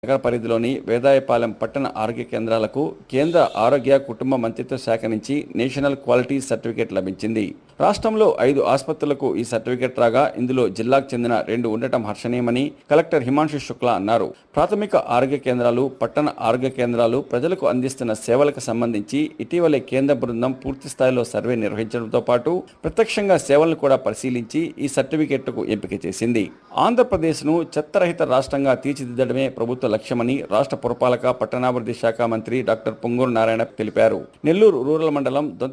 నగర పరిధిలోని వేదాయపాలెం పట్టణ ఆరోగ్య కేంద్రాలకు కేంద్ర ఆరోగ్య కుటుంబ మంత్రిత్వ శాఖ నుంచి నేషనల్ క్వాలిటీ సర్టిఫికేట్ లభించింది రాష్ట్రంలో ఐదు ఆసుపత్రులకు ఈ సర్టిఫికేట్ రాగా ఇందులో జిల్లాకు చెందిన రెండు ఉండటం హర్షణీయమని కలెక్టర్ హిమాంశు శుక్లా అన్నారు ప్రాథమిక ఆరోగ్య కేంద్రాలు పట్టణ ఆరోగ్య కేంద్రాలు ప్రజలకు అందిస్తున్న సేవలకు సంబంధించి ఇటీవలే కేంద్ర బృందం పూర్తి స్థాయిలో సర్వే నిర్వహించడంతో పాటు ప్రత్యక్షంగా సేవలను కూడా పరిశీలించి ఈ సర్టిఫికేట్కు ఎంపిక చేసింది ఆంధ్రప్రదేశ్ను చెత్తరహిత రాష్ట్రంగా తీర్చిదిద్దడమే ప్రభుత్వ లక్ష్యమని రాష్ట్ర పురపాలక పట్టణాభివృద్ధి శాఖ మంత్రి డాక్టర్ పొంగూరు నారాయణ తెలిపారు నెల్లూరు రూరల్ మండలం దొంత